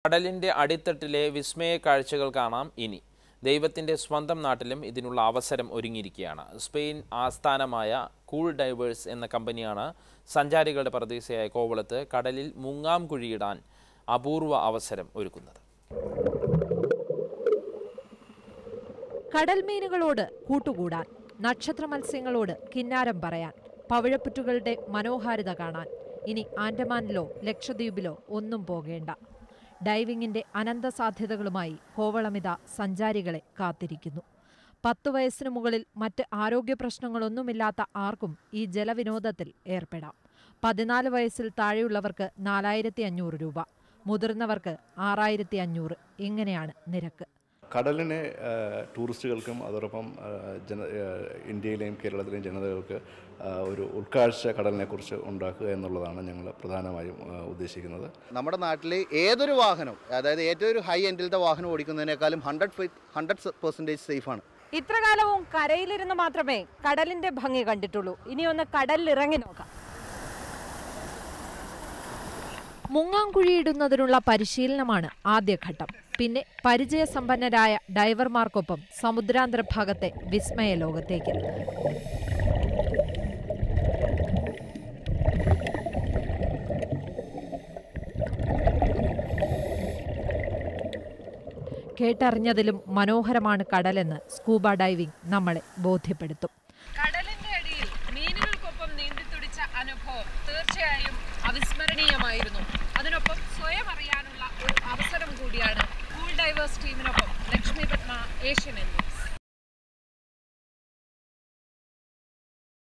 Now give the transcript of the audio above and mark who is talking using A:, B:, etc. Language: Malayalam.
A: കടലിന്റെ അടിത്തട്ടിലെ വിസ്മയ കാഴ്ചകൾ കാണാം ഇനി ദൈവത്തിന്റെ സ്വന്തം നാട്ടിലും ഇതിനുള്ള അവസരം ഒരുങ്ങിയിരിക്കുകയാണ് സ്പെയിൻ ആസ്ഥാനമായ കൂൾ ഡൈവേഴ്സ് എന്ന കമ്പനിയാണ് സഞ്ചാരികളുടെ പ്രതീക്ഷയായ കോവളത്ത് കടലിൽ മുങ്ങാം കുഴിയിടാൻ അപൂർവ അവസരം ഒരുക്കുന്നത്
B: കടൽ മീനുകളോട് കൂട്ടുകൂടാൻ നക്ഷത്ര മത്സ്യങ്ങളോട് കിന്നാരം പറയാൻ പവിഴപ്പുറ്റുകളുടെ മനോഹാരിത കാണാൻ ഇനി ആൻഡമാനിലോ ലക്ഷദ്വീപിലോ ഒന്നും പോകേണ്ട ഡൈവിംഗിന്റെ അനന്ത സാധ്യതകളുമായി കോവളമിത സഞ്ചാരികളെ കാത്തിരിക്കുന്നു പത്തു വയസ്സിനു മുകളിൽ മറ്റ് ആരോഗ്യ പ്രശ്നങ്ങളൊന്നുമില്ലാത്ത ആർക്കും ഈ ജലവിനോദത്തിൽ ഏർപ്പെടാം പതിനാല് വയസ്സിൽ താഴെയുള്ളവർക്ക് നാലായിരത്തി അഞ്ഞൂറ് രൂപ മുതിർന്നവർക്ക് ആറായിരത്തി അഞ്ഞൂറ് ഇങ്ങനെയാണ് നിരക്ക്
C: കടലിനെ ആ, ടൂറിസ്റ്റുകൾക്കും അതോടൊപ്പം ആ, ജന ആ, ഇന്ത്യയിലെയും കേരളത്തിലെയും ജനതകൾക്ക് ആ, ഒരു ഉൾക്കാഴ്ച കടലിനെക്കുറിച്ച് ഉണ്ടാക്കുക എന്നുള്ളതാണ് ഞങ്ങൾ പ്രധാനമായും ആ, ഉദ്ദേശിക്കുന്നത്
D: നമ്മുടെ നാട്ടിൽ ഏതൊരു വാഹനം അതായത് ഏറ്റവും ഒരു ഹൈ എൻഡിലത്തെ വാഹനം ഓടിക്കുന്നതിനേക്കാളും ഹൺഡ്രഡ് ഹൺഡ്രഡ് പെർസെൻറ്റേജ് സേഫാണ്
E: ഇത്ര കാലവും കരയിലിരുന്ന് മാത്രമേ കടലിന്റെ ഭംഗി കണ്ടിട്ടുള്ളൂ ഇനി ഒന്ന് കടലിൽ ഇറങ്ങി നോക്കാം
B: മുങ്ങാങ്കുഴിയിടുന്നതിനുള്ള പരിശീലനമാണ് ആദ്യഘട്ടം പിന്നെ പരിചയസമ്പന്നരായ ഡൈവർമാർക്കൊപ്പം സമുദ്രാന്തര ഭാഗത്തെ വിസ്മയ ലോകത്തേക്ക് കേട്ടറിഞ്ഞതിലും മനോഹരമാണ് കടലെന്ന് സ്കൂബ ഡൈവിംഗ് നമ്മളെ ബോധ്യപ്പെടുത്തും
E: കടലിന്റെ അടിയിൽ മീനുകൾക്കൊപ്പം നീന്തിത്തുടിച്ച അനുഭവം തീർച്ചയായും അവിസ്മരണീയമായിരുന്നു അതിനൊപ്പം സ്വയം അറിയാനുള്ള ഒരു അവസരം കൂടിയാണ് കൂൾ ഡൈവേഴ്സ് ടീമിനൊപ്പം ലക്ഷ്മി പത്മ ഏഷ്യൻ എന്നും